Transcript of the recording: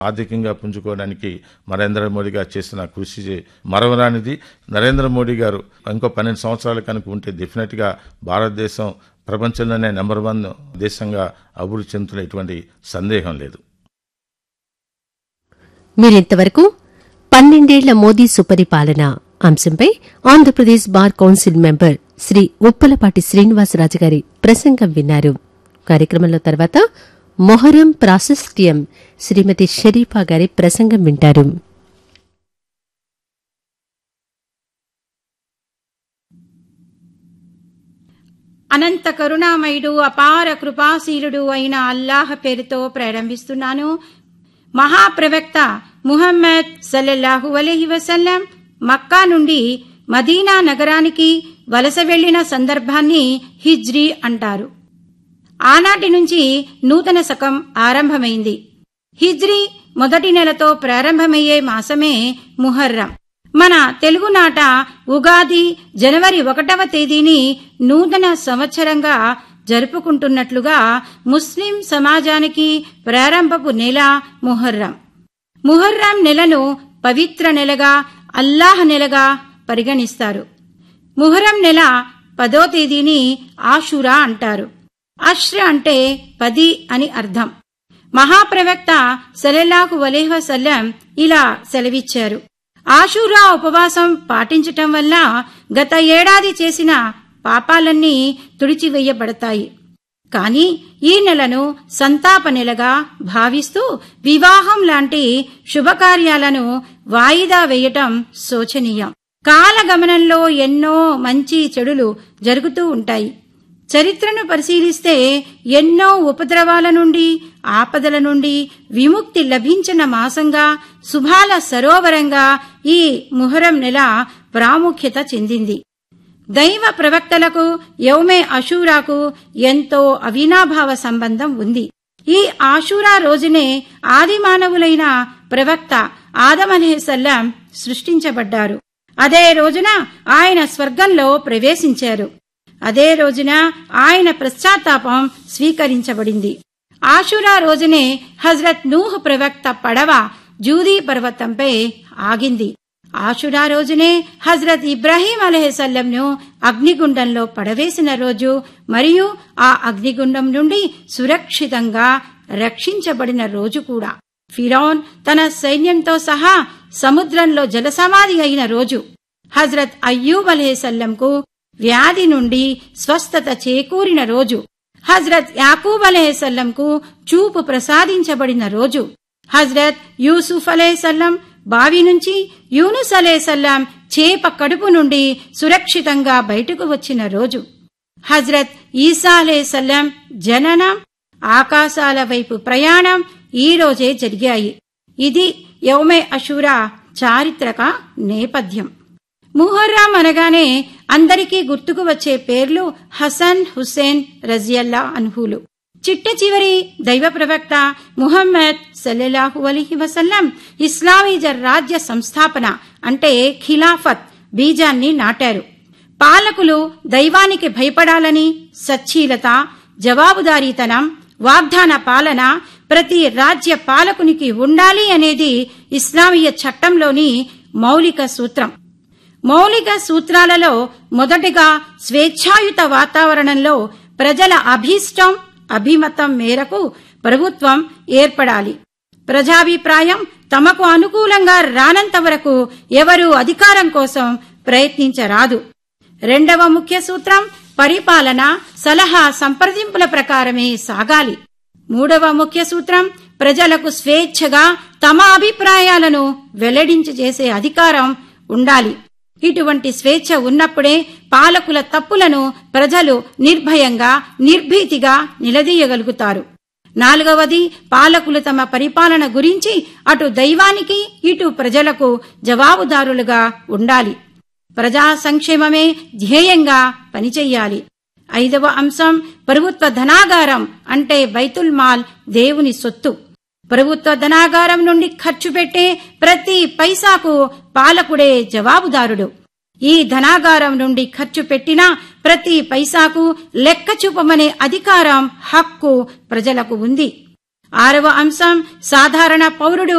ఆర్థికంగా పుంజుకోవడానికి నరేంద్ర మోడీ గారు చేసిన కృషి మరవరానిది నరేంద్ర మోడీ గారు ఇంకో పన్నెండు సంవత్సరాలు కనుక ఉంటే డెఫినెట్ గా భారతదేశం ప్రపంచంలోనే నెంబర్ వన్ దేశంగా అభివృద్ధి చెందుతున్న ఎటువంటి సందేహం లేదు మీరింతవరకు పన్నెండేళ్ల మోదీ సుపరిపాలన అంశంపై Andhra Pradesh bar council member Shri Uppalapati Srinivasaraju గారి ప్రసంగం విన్నారు కార్యక్రమంలో తర్వాత మొహరం ప్రాశస్త్యం శ్రీమతి షరీఫా గారి ప్రసంగం వింటారు అనంత కరుణామయుడు అపార కృపాశీలుడు అయిన అల్లాహ్ పేరుతో ప్రారంభిస్తున్నాను మహాప్రవక్త ముహమ్మద్ సల్లల్లాహు అలైహి వసల్లం మక్కా నుండి మదీనా నగరానికి వలస వెళ్లిన సందర్భాన్ని హిజ్రీ అంటారు ఆనాటి నుంచి నూతన శకం ఆరంభమైంది హిజ్రీ మొదటి నెలతో ప్రారంభమయ్యే మాసమే ముహర్రం మన తెలుగునాట ఉగాది జనవరి ఒకటవ తేదీని నూతన సంవత్సరంగా జరుపుకుంటున్నట్లుగా ముస్లిం సమాజానికి ప్రారంభపు నెల ముహర్రం ముహర్రం నెలను పవిత్ర నెలగా అల్లాహ్ నెలగా పరిగణిస్తారు ముహర్రం నెల పదో తేదీని ఆషురా అంటారు అష్ర అంటే పది అని అర్థం మహాప్రవక్త సలెల్లాహు వలేహ సల్లం ఇలా సెలవిచ్చారు ఆషూరా ఉపవాసం పాటించటం వల్ల గత ఏడాది చేసిన పాపాలన్నీ తుడిచివేయబడతాయి కాని ఈ నెలను సంతాప నెలగా భావిస్తూ వివాహం లాంటి శుభకార్యాలను వాయిదా వేయటం శోచనీయం కాలగమనంలో ఎన్నో మంచి చెడులు జరుగుతూ ఉంటాయి చరిత్రను పరిశీలిస్తే ఎన్నో ఉపద్రవాల నుండి ఆపదల నుండి విముక్తి లభించిన మాసంగా శుభాల సరోవరంగా ఈ ముహరం నెల ప్రాముఖ్యత చెందింది దైవ ప్రవక్తలకు యౌమే అషూరాకు ఎంతో అవినాభావ సంబంధం ఉంది ఈ ఆషూరా రోజునే ఆది మానవులైన ప్రవక్త ఆదమనేసల్లం సృష్టించబడ్డారు అదే రోజున ఆయన స్వర్గంలో ప్రవేశించారు అదే రోజున ఆయన పశ్చాత్తాపం స్వీకరించబడింది ఆషురా రోజునే హజ్రత్ నూహ్ ప్రవక్త పడవ జూదీ పర్వతంపై ఆగింది ఆషురా రోజునే హజ్రత్ ఇబ్రాహీం అలహసల్లంను అగ్నిగుండంలో పడవేసిన రోజు మరియు ఆ అగ్నిగుండం నుండి సురక్షితంగా రక్షించబడిన రోజు కూడా ఫిరౌన్ తన సైన్యంతో సహా సముద్రంలో జలసమాధి అయిన రోజు హజ్రత్ అయ్యూబ్ అలహసల్లంకు వ్యాధి నుండి స్వస్థత చేకూరిన రోజు హజ్రత్ యాకూబ్ అలహసల్లంకు చూపు ప్రసాదించబడిన రోజు హజ్రత్ యూసుఫ్ అలహసల్లం బావి నుంచి యూనుస్ అలహసల్లం చేప కడుపు నుండి సురక్షితంగా బయటకు వచ్చిన రోజు హజ్రత్ ఈసా అలహసల్లం జననం ఆకాశాల వైపు ప్రయాణం ఈ రోజే జరిగాయి ఇది యౌమే అషూరా చారిత్రక నేపథ్యం ముహర్రాం అనగానే అందరికీ గుర్తుకు వచ్చే పేర్లు హసన్ హుసేన్ రజియల్లా అన్హులు చిట్ట చివరి దైవ ప్రవక్త ముహమ్మద్ సల్లెలాహు అలీహి వసల్లం ఇస్లామీజ రాజ్య సంస్థాపన అంటే ఖిలాఫత్ బీజాన్ని నాటారు పాలకులు దైవానికి భయపడాలని సచ్చీలత జవాబుదారీతనం వాగ్దాన పాలన ప్రతి రాజ్య పాలకునికి ఉండాలి అనేది ఇస్లామీయ చట్టంలోని మౌలిక సూత్రం మౌలిక సూత్రాలలో మొదటిగా స్వేచ్ఛాయుత వాతావరణంలో ప్రజల అభీష్టం అభిమతం మేరకు ప్రభుత్వం ఏర్పడాలి ప్రజాభిప్రాయం తమకు అనుకూలంగా రానంత వరకు ఎవరూ అధికారం కోసం ప్రయత్నించరాదు రెండవ ముఖ్య సూత్రం పరిపాలన సలహా సంప్రదింపుల ప్రకారమే సాగాలి మూడవ ముఖ్య సూత్రం ప్రజలకు స్వేచ్ఛగా తమ అభిప్రాయాలను వెల్లడించి చేసే అధికారం ఉండాలి ఇటువంటి స్వేచ్ఛ ఉన్నప్పుడే పాలకుల తప్పులను ప్రజలు నిర్భయంగా నిర్భీతిగా నిలదీయగలుగుతారు నాలుగవది పాలకులు తమ పరిపాలన గురించి అటు దైవానికి ఇటు ప్రజలకు జవాబుదారులుగా ఉండాలి ప్రజా సంక్షేమమే ధ్యేయంగా పనిచెయ్యాలి ఐదవ అంశం ప్రభుత్వ ధనాగారం అంటే బైతుల్ మాల్ దేవుని సొత్తు ప్రభుత్వ ధనాగారం నుండి ఖర్చు పెట్టే ప్రతి పైసాకు పాలకుడే జవాబుదారుడు ఈ ధనాగారం నుండి ఖర్చు పెట్టిన ప్రతి పైసాకు లెక్క చూపమనే అధికారం హక్కు ప్రజలకు ఉంది ఆరవ అంశం సాధారణ పౌరుడు